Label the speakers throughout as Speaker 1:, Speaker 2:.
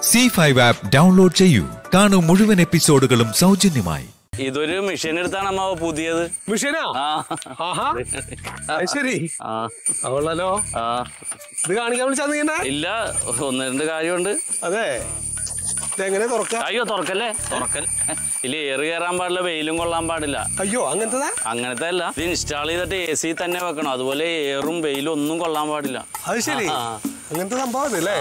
Speaker 1: C five app download ചെയ്യൂ കാണൂ മുഴുവൻ എപ്പിസോഡുകളും സൗജന്യമായി
Speaker 2: ഇതൊരു മെഷീൻ എടുത്താണ് അമ്മാവ പുതിയത്
Speaker 3: മിഷനാ
Speaker 2: ആ
Speaker 3: ആഹാ അത് ശരി
Speaker 2: ആ
Speaker 3: അവളല്ലോ
Speaker 2: ആ
Speaker 3: ഇത് കാണിക്കാൻ വിളിച്ചാ നീ എന്നെ
Speaker 2: ഇല്ല ഒന്ന് രണ്ട് കാര്യമുണ്ട്
Speaker 3: അതെ ഇതെങ്ങനെ തുറക്ക
Speaker 2: അയ്യോ തുറക്കല്ലേ തുറക്കൽ ഇല്ല ഏറ് കയറാൻ പാടില്ല വെയിലും കൊള്ളാൻ പാടില്ല
Speaker 3: അയ്യോ അങ്ങനത്തതാ
Speaker 2: അങ്ങനത്തെ അല്ല ഇത് ഇൻസ്റ്റാൾ ചെയ്തിട്ട് എ സി തന്നെ വെക്കണം അതുപോലെ ഏറും വെയിലും ഒന്നും കൊള്ളാൻ പാടില്ല
Speaker 3: അത് ശരി
Speaker 2: ആ.
Speaker 3: അങ്ങനത്തെ സംഭവം അതല്ലേ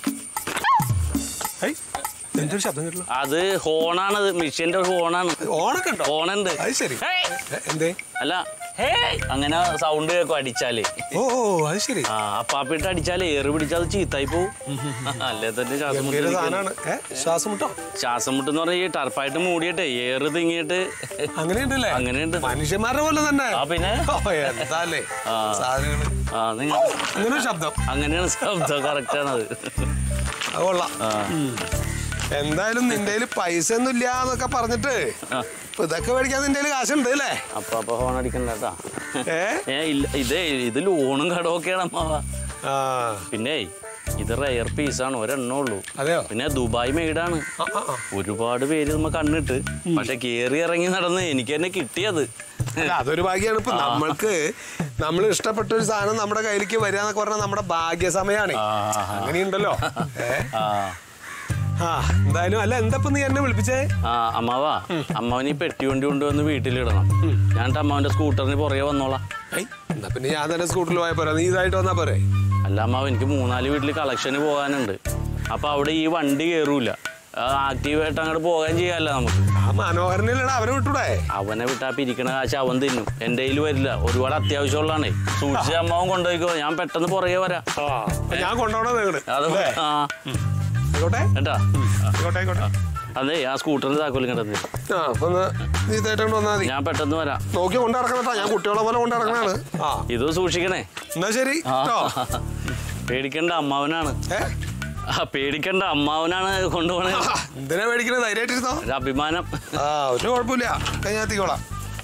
Speaker 3: ഐ, എന്തൊരു ശബ്ദം കേട്ടല്ലോ
Speaker 2: അത് ഹോണാണത് മെഷീന്റെ ഹോണാണ്
Speaker 3: ഓണൊക്കെ ഉണ്ടോ
Speaker 2: ഹോണുണ്ട്
Speaker 3: അത് ശരി
Speaker 2: ഹേയ്.
Speaker 3: എ, എന്തേ
Speaker 2: അല്ല ഹേ അങ്ങനെ സൗണ്ട് കേൾക്കും അടിച്ചാലേ
Speaker 3: ഓ ഓ അത് ശരി
Speaker 2: ആ അപ്പാപ്പിട്ട് അടിച്ചാലേ ഏറ് പിടിച്ചാൽ അത് ചീത്തായി പോവും അല്ലേ തന്നെ ശ്വാസം മുട്ട്
Speaker 3: ഗംഭീര
Speaker 2: നിൽക്കും.
Speaker 3: സാധനമാണ് ഏ ശ്വാസം മുട്ടോ
Speaker 2: ശ്വാസം മുട്ടെന്ന് പറഞ്ഞാൽ ഈ ടർപ്പായിട്ട് മൂടിയിട്ട് ഏറ് തിങ്ങിയിട്ട്
Speaker 3: അങ്ങനെയുണ്ടല്ലേ
Speaker 2: അങ്ങനെയുണ്ട്
Speaker 3: മനുഷ്യന്മാരുടെ പോലെ തന്നെ
Speaker 2: ആ പിന്നെ
Speaker 3: ഓ, എന്താല്ലേ
Speaker 2: ആ.
Speaker 3: സാധനങ്ങള്
Speaker 2: ആ നിങ്ങൾ
Speaker 3: അങ്ങനെ ഒരു ശബ്ദം
Speaker 2: അങ്ങനെയാണ് ശബ്ദം കറക്റ്റാണത്
Speaker 3: അത് കൊള്ളാം ഉം. എന്തായാലും നിന്റെ കയ്യില് പൈസ ഒന്നും ഇല്ല എന്നൊക്കെ പറഞ്ഞിട്ട്
Speaker 2: ആ.
Speaker 3: ഇപ്പൊ ഇതൊക്കെ മേടിക്കാൻ നിന്റെ കയ്യില് കാശുണ്ട് അല്ലേ
Speaker 2: അപ്പൊ അപ്പൊ ഹോൺ അടിക്കണ്ട കേട്ടാ
Speaker 3: ഏ
Speaker 2: ഏ ഇല്ല ഇതേ ഇത് ലോണും കടമൊക്കെയാണ് അമ്മാവ
Speaker 3: ആ
Speaker 2: പിന്നെ ഇത് റയർ പീസാണ് ഒരെണ്ണേ ഉള്ളൂ
Speaker 3: അതെയോ
Speaker 2: പിന്നെ ദുബായ് മെയ്ഡാണ്
Speaker 3: ആ, ആ, ആ.
Speaker 2: ഒരുപാട് പേര് നമ്മ കണ്ടിട്ട് പക്ഷെ കേറി ഇറങ്ങി നടന്ന് എനിക്ക് തന്നെ കിട്ടിയത്
Speaker 3: അല്ല അതൊരു ഭാഗ്യമാണ് ഇപ്പൊ നമ്മൾക്ക് നമ്മൾ ഇഷ്ടപ്പെട്ട ഒരു സാധനം നമ്മുടെ കയ്യിലേക്ക് വരിക എന്നൊക്കെ പറഞ്ഞാൽ നമ്മുടെ ഭാഗ്യസമയാണ്
Speaker 2: ആ.
Speaker 3: അങ്ങനെയുണ്ടല്ലോ ഏ
Speaker 2: ആ
Speaker 3: ആ എന്തായാലും അല്ല എന്താ ഇപ്പൊ നീ എന്നെ വിളിപ്പിച്ചേ
Speaker 2: ആ അമ്മാവാ അമ്മാവൻ ഈ പെട്ടി വണ്ടി കൊണ്ടുവന്ന് വീട്ടിലിടണം ഞാൻ അമ്മാവന്റെ സ്കൂട്ടറിന് പുറകെ വന്നോളാം
Speaker 3: ഐ, എന്നാ പിന്നെ ഞാൻ തന്നെ സ്കൂട്ടറിൽ പോയാൽ പോരാ നീ ഇതായിട്ട് വന്നാ പോരെ
Speaker 2: അല്ല അമ്മാവ് എനിക്ക് മൂന്നാല് വീട്ടിൽ കളക്ഷന് പോകാനുണ്ട് അപ്പൊ അവിടെ ഈ വണ്ടി കയറൂല ആക്റ്റീവായിട്ട് അങ്ങോട്ട് പോകാൻ ചെയ്യാമല്ലോ നമുക്ക്
Speaker 3: ആ മനോഹരനില്ലടാ അവനെ വിട്ടൂടെ
Speaker 2: അവനെ വിട്ടാ പിരിക്കണ കാശ് അവൻ തിന്നും എൻ്റെ കയ്യിൽ വരില്ല ഒരുപാട് അത്യാവശ്യമുള്ളതാണേ സൂക്ഷിച്ച് അമ്മാവൻ കൊണ്ടുപോയിക്കോ ഞാൻ പെട്ടെന്ന് പുറകെ വരാം
Speaker 3: ആ അപ്പൊ ഞാൻ കൊണ്ടുപോകണോ നിങ്ങള്
Speaker 2: അത്
Speaker 3: അല്ലേ?
Speaker 2: ആ
Speaker 3: ആയിക്കോട്ടെ
Speaker 2: കേട്ടാ
Speaker 3: ആയിക്കോട്ടെ ആയിക്കോട്ടെ
Speaker 2: അതെ ആ സ്കൂട്ടറിന് താക്കോലും കിടന്നു
Speaker 3: ആ അപ്പൊ ഒന്ന് നീ ഇതായിട്ട് കൊണ്ട് വന്നാ മതി
Speaker 2: ഞാൻ പെട്ടെന്ന് വരാം
Speaker 3: നോക്കി കൊണ്ടു നടക്കണം കേട്ടോ ഞാൻ കുട്ടികളെ പോലെ കൊണ്ടു നടക്കണാണ് ആ
Speaker 2: ഇത് സൂക്ഷിക്കണേ
Speaker 3: എന്നാ ശരി
Speaker 2: ആ.
Speaker 3: കേട്ടോ
Speaker 2: പേടിക്കണ്ട അമ്മാവനാണ്
Speaker 3: ഏ
Speaker 2: ആ പേടിക്കണ്ട അമ്മാവനാണ് കൊണ്ടുപോണേ
Speaker 3: എന്തിനാ മേടിക്കണത് ധൈര്യമായിട്ടിരുന്നോ
Speaker 2: ഒരു അഭിമാനം
Speaker 3: ആ ഒരു കുഴപ്പമില്ല കഴിഞ്ഞ എത്തിക്കോളാം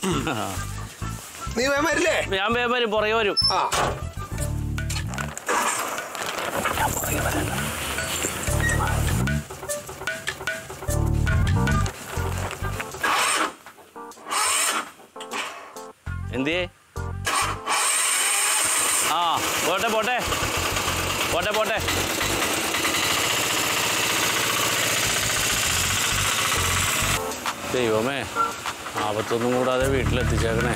Speaker 3: നീ വേഗം വരില്ലേ
Speaker 2: ഞാൻ വേഗം വരും പുറകെ വരും
Speaker 3: ആ
Speaker 2: എന്തിയേ ആ പോട്ടെ പോട്ടെ പോട്ടെ പോട്ടെ ദൈവമേ ആപത്തൊന്നും കൂടാതെ വീട്ടിലെത്തിച്ചേക്കണേ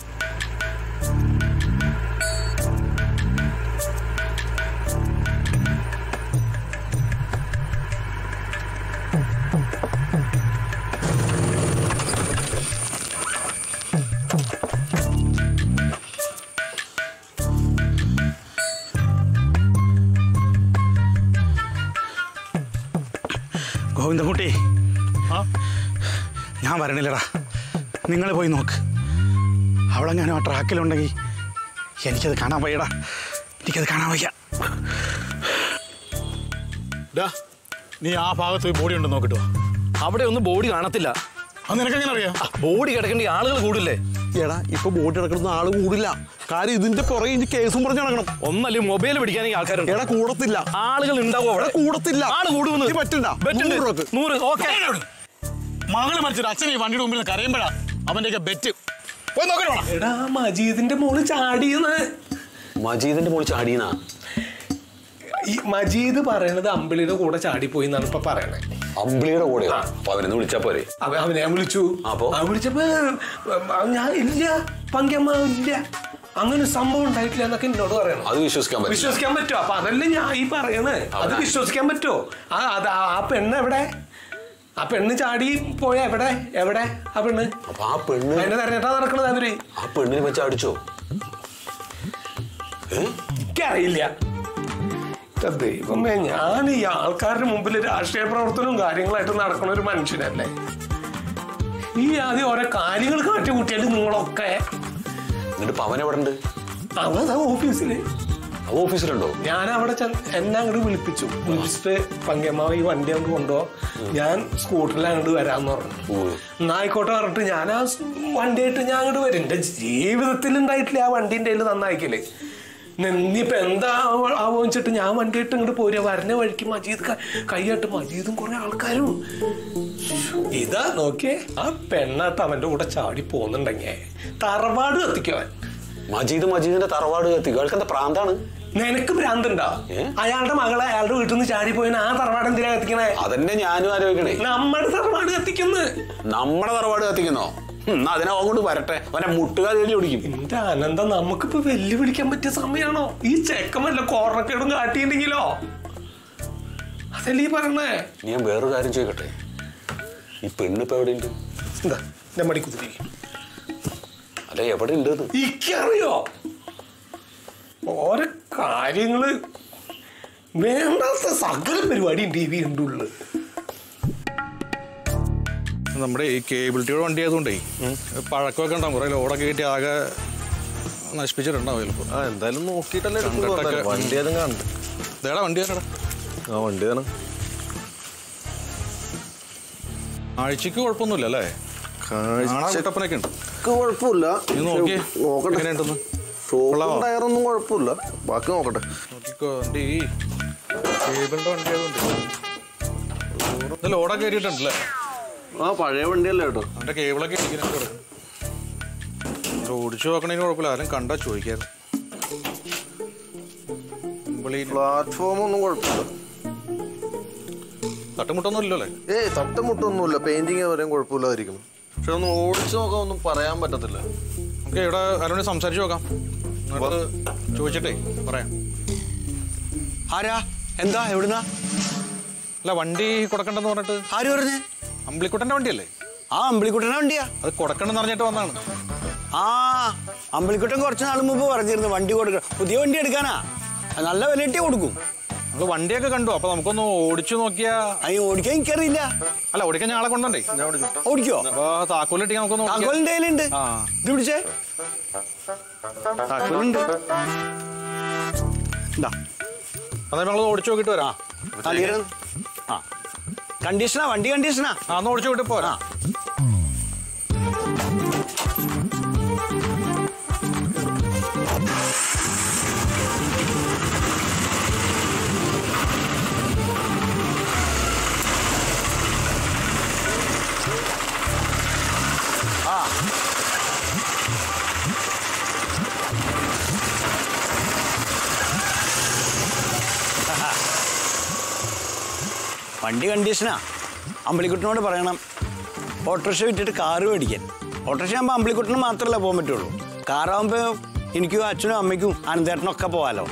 Speaker 4: ഗോവിന്ദൻകുട്ടി ഞാൻ വരണില്ലടാ നിങ്ങൾ പോയി നോക്ക് അവളെങ്ങാനും ആ ട്രാക്കിലുണ്ടെങ്കിൽ എനിക്കത് കാണാൻ വയ്യടാ എനിക്കത് കാണാൻ വയ്യ ഡാ, നീ ആ ഭാഗത്ത് പോയി ബോഡി ഉണ്ടെന്ന് നോക്കിട്ടോ
Speaker 5: അവിടെ ഒന്നും ബോഡി കാണത്തില്ല
Speaker 4: അത് നിനക്കെങ്ങനെ അറിയാം
Speaker 5: ബോഡി കിടക്കേണ്ട ആളുകൾ കൂടില്ലേ
Speaker 6: എടാ ഇപ്പൊ ബോട്ട് കിടക്കുന്ന ആള് കൂടില്ല കാര്യം ഇതിന്റെ പുറകെ ഇനി കേസും പറഞ്ഞ് നടക്കണം
Speaker 5: ഒന്നല്ലേ മൊബൈൽ പിടിക്കാനെങ്കിൽ ആൾക്കാരുണ്ട്
Speaker 6: എടാ കൂടത്തില്ല
Speaker 5: ആളുകൾ ഉണ്ടാവും അവിടെ
Speaker 6: എടാ കൂടത്തില്ല
Speaker 5: ആള് കൂടുമെന്ന്
Speaker 6: നീ പറ്റണ്ട
Speaker 5: ബെറ്റുണ്ട്
Speaker 6: നൂറ് രൂപക്ക്.
Speaker 5: നൂറ് ഓക്കെ
Speaker 4: മകള് മരിച്ചൊരു അച്ഛൻ ഈ വണ്ടിയുടെ മുമ്പിൽ കരയുമ്പോഴാ അവന്റെയൊക്കെ ബെറ്റ് പോയി നോക്കണോ
Speaker 3: എടാ മജീദിന്റെ മോള് ചാടിയെന്ന്
Speaker 6: മജീദിന്റെ മോള് ചാടീനാ
Speaker 3: ഈ മജീദ് പറയണത് അമ്പിളിയുടെ കൂടെ ചാടിപ്പോയി എന്നാണ് ഇപ്പൊ പറയണേ
Speaker 6: അമ്പിളിയുടെ കൂടെയോ അപ്പൊ അവനൊന്ന് വിളിച്ചാ പോരെ
Speaker 3: അവ അവനെ ഞാൻ വിളിച്ചു
Speaker 6: അപ്പോ?
Speaker 3: അവൻ വിളിച്ചപ്പോ അവൻ ഞാൻ ഇല്ല പങ്കമ്മ ഇല്ല അങ്ങനെ സംഭവം ഉണ്ടായിട്ടില്ല എന്നൊക്കെ എന്നോട് പറയണം
Speaker 6: അത് വിശ്വസിക്കാൻ പറ്റില്ല
Speaker 3: വിശ്വസിക്കാൻ പറ്റുമോ അപ്പൊ അതല്ലേ ഞാൻ ഈ പറയണേ അത്
Speaker 6: അവനാ.
Speaker 3: വിശ്വസിക്കാൻ പറ്റുമോ ആ അത് ആ ആ പെണ്ണ് എവിടെ ആ പെണ്ണ് ചാടി പോയ എവിടെ എവിടെ ആ പെണ്ണ്
Speaker 6: അപ്പൊ ആ പെണ്ണ്
Speaker 3: അതിനെ തെരഞ്ഞെടുത്താ നടക്കണത് അവര്
Speaker 6: ആ പെണ്ണിനെ വെച്ച് അടിച്ചോ
Speaker 3: എനിക്കറിയില്ല ഇത്ര ദൈവമേ ഞാൻ ഈ ആൾക്കാരുടെ മുമ്പിൽ രാഷ്ട്രീയ പ്രവർത്തനവും കാര്യങ്ങളായിട്ട് നടക്കുന്ന ഒരു മനുഷ്യനല്ലേ ഈ ആദ്യം ഓരോ കാര്യങ്ങൾ കാട്ടി കൂട്ടിയായിട്ട് നിങ്ങളൊക്കെ
Speaker 6: എന്നിട്ട് പവൻ എവിടെ ഉണ്ട്
Speaker 3: അവതാ ഓഫീസില്
Speaker 6: അവ ഓഫീസിലുണ്ടോ
Speaker 3: ഞാൻ അവിടെ ചെന്ന് എന്നെ അങ്ങോട്ട് വിളിപ്പിച്ചു വിളിച്ചിട്ട് പങ്കമാവ് ഈ വണ്ടി അങ്ങോട്ട് കൊണ്ടുപോ ഞാൻ സ്കൂട്ടറിൽ അങ്ങോട്ട് വരാന്ന് പറഞ്ഞു
Speaker 6: ഓ
Speaker 3: എന്നാ ആയിക്കോട്ടെ പറഞ്ഞിട്ട് ഞാൻ ആ സ് വണ്ടിയായിട്ട് ഞാൻ അങ്ങോട്ട് വരും എന്റെ ജീവിതത്തിൽ ഉണ്ടായിട്ടില്ല ആ വണ്ടീൻ്റെ കയ്യിൽ നന്നായിക്കല് ഇനിയിപ്പോ എന്താ ആവ- ആവോന്ന് വെച്ചിട്ട് ഞാൻ വണ്ടിയിട്ട് ഇങ്ങോട്ട് പോരുക വരണ വഴിക്ക് മജീദ് ക- കൈയാട്ട് മജീദും കുറെ ആൾക്കാരും ഇതാ നോക്കിയേ ആ പെണ്ണാട്ട് അവന്റെ കൂടെ ചാടി പോകുന്നുണ്ടെങ്കി തറവാട് കത്തിക്കവൻ
Speaker 6: മജീദ് മജീദിന്റെ തറവാട് കത്തി കേൾക്ക് എന്താ പ്രാന്താണ്
Speaker 3: നിനക്ക് ഭ്രാന്തുണ്ടോ
Speaker 6: ഏ?
Speaker 3: അയാളുടെ മകളെ അയാളുടെ വീട്ടിൽ നിന്ന് ചാടി പോയിന് ആ തറവാട് എന്തിനാ കത്തിക്കണേ
Speaker 6: അതന്നെ ഞാനും ആലോചിക്കണേ
Speaker 3: നമ്മുടെ തറവാട് കത്തിക്കുന്നു
Speaker 6: നമ്മുടെ തറവാട് കത്തിക്കുന്നോ ഉം, എന്നാ അതിനെ അവൻ കൊണ്ട് വരട്ടെ അവനെ മുട്ടുകാർ എഴുതി ഓടിക്കും
Speaker 3: എന്റെ അനന്തം നമുക്കിപ്പോ വെല്ലുവിളിക്കാൻ പറ്റിയ സമയമാണോ ഈ ചെക്കമല്ല കോർണക്കേടും കാട്ടിയിട്ടുണ്ടെങ്കിലോ അതല്ലേ ഈ പറഞ്ഞേ
Speaker 6: നീ ഞാൻ വേറൊരു കാര്യം ചോദിക്കട്ടെ ഈ പെണ്ണിപ്പോ എവിടെയുണ്ട്
Speaker 3: എന്താ എന്റെ മടി കുതിരി
Speaker 6: അല്ല എവിടെ ഉണ്ട് ഇത്?
Speaker 3: ഇക്കറിയോ ഓരോ കാര്യങ്ങള് വേണ്ടാത്ത സകല പരിപാടിയും ടി വി ഉണ്ട് ഉള്ളു
Speaker 4: നമ്മുടെ ഈ കേബിൾ ടിയുടെ വണ്ടി ആയതുകൊണ്ടേ പഴക്കമൊക്കെ ഉണ്ടാവും കുറേ ലോഡൊക്കെ കിട്ടി ആകെ നശിപ്പിച്ചിട്ടുണ്ടാവും ചിലപ്പോൾ
Speaker 7: ആ എന്തായാലും നോക്കിയിട്ടല്ലേ
Speaker 4: കണ്ടിട്ടൊക്കെ.
Speaker 7: എടുക്കുള്ളൂ വണ്ടി ഏതും കണ്ട്
Speaker 4: ഇതേടാ വണ്ടി തന്നെടാ
Speaker 7: ആ വണ്ടി തന്നെ
Speaker 4: ആഴ്ചക്ക് കുഴപ്പമൊന്നുമില്ല അല്ലേ കാണാൻ കുട്ടപ്പനൊക്കെ ഉണ്ട്
Speaker 7: കുഴപ്പമില്ല
Speaker 4: നീ നോക്കിയേ
Speaker 7: നോക്കട്ടെ
Speaker 4: എങ്ങനെയുണ്ടെന്ന്
Speaker 7: ഷോപ്പും
Speaker 4: കൊള്ളാമോ?
Speaker 7: ടയറൊന്നും കുഴപ്പമില്ല ബാക്കി നോക്കട്ടെ
Speaker 4: നോക്കിക്കോ വണ്ടി കേബിളിന്റെ വണ്ടി ആയതുകൊണ്ട് ഇത് ലോഡൊക്കെ കയറിയിട്ടുണ്ടല്ലേ
Speaker 7: ആ പഴയ വണ്ടിയല്ലേ കേട്ടോ
Speaker 4: അവന്റെ കേബിളൊക്കെ ഇരിക്കുന്നുണ്ട് ഇവിടെ. ഇത് ഓടിച്ചു നോക്കണതിന് കുഴപ്പമില്ല ആരും കണ്ടാ ചോദിക്കാറ് മുമ്പിളി
Speaker 7: പ്ലാറ്റ്ഫോം ഒന്നും കുഴപ്പമില്ല
Speaker 4: തട്ടുമുട്ടൊന്നും ഇല്ലല്ലോ അല്ലേ
Speaker 7: ഏയ് തട്ടുമുട്ടൊന്നുമില്ല പെയിന്റിങ് വരെയും കുഴപ്പമില്ലാതിരിക്കുന്നു പക്ഷെ ഒന്ന് ഓടിച്ചു നോക്കാൻ ഒന്നും പറയാൻ പറ്റത്തില്ല
Speaker 4: നമുക്ക് ഇവിടെ ആരോട് സംസാരിച്ച് നോക്കാം എന്നിട്ട് ചോദിച്ചിട്ടേ പറയാം
Speaker 8: ആരാ എന്താ എവിടുന്നാ
Speaker 4: അല്ല വണ്ടി കൊടുക്കണ്ടെന്ന് പറഞ്ഞിട്ട്
Speaker 8: ആര് പറഞ്ഞേ
Speaker 4: അമ്പിളിക്കുട്ടന്റെ വണ്ടിയല്ലേ
Speaker 8: ആ അമ്പിളിക്കുട്ടൻ്റെ വണ്ടിയാ
Speaker 4: അത് കൊടുക്കണ്ടെന്ന് പറഞ്ഞിട്ട് വന്നാണ്
Speaker 8: ആ അമ്പിളിക്കുട്ടൻ കുറച്ച് നാൾ മുമ്പ് പറഞ്ഞിരുന്നു വണ്ടി കൊടുക്കണം പുതിയ വണ്ടി എടുക്കാനാ അത് നല്ല വിലയിട്ടേ കൊടുക്കും
Speaker 4: നമ്മൾ വണ്ടിയൊക്കെ കണ്ടു അപ്പൊ നമുക്കൊന്ന് ഓടിച്ചു നോക്കിയാ
Speaker 8: അതിന് ഓടിക്കാൻ എനിക്കറിയില്ല
Speaker 4: അല്ല ഓടിക്കാൻ ഞങ്ങളെ കൊണ്ടുണ്ടേ
Speaker 8: ഓടിക്കോ
Speaker 4: അപ്പൊ താക്കോലിട്ട് നമുക്കൊന്ന് ഓടിക്കാം.
Speaker 8: താക്കോലിന്റെ കയ്യിലുണ്ട്
Speaker 4: ആ.
Speaker 8: ഇത് പിടിച്ചേ താക്കോലുണ്ട് എന്താ
Speaker 4: അതായത് ഞങ്ങൾ ഓടിച്ചു നോക്കിട്ട് വരാം
Speaker 8: തലീരം ആ കണ്ടീഷനാ വണ്ടി കണ്ടീഷനാ
Speaker 4: ആ ഒന്ന് ഓടിച്ചു നോക്കിട്ട് പോരാ
Speaker 8: വണ്ടി കണ്ടീഷനാ അമ്പളിക്കുട്ടനോട് പറയണം ഓട്ടോറിക്ഷ വിറ്റിട്ട് കാറ് മേടിക്കാൻ ഓട്ടോറിക്ഷ ആകുമ്പോൾ അമ്പളിക്കുട്ടന് മാത്രമല്ല പോകാൻ പറ്റുള്ളൂ കാറാകുമ്പോൾ എനിക്കും അച്ഛനും അമ്മയ്ക്കും അനന്തേട്ടനും ഒക്കെ പോകാലോ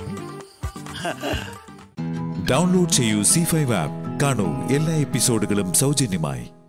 Speaker 1: ഡൗൺലോഡ് ചെയ്യൂ സി ഫൈവ് ആപ്പ് കാണൂ എല്ലാ എപ്പിസോഡുകളും സൗജന്യമായി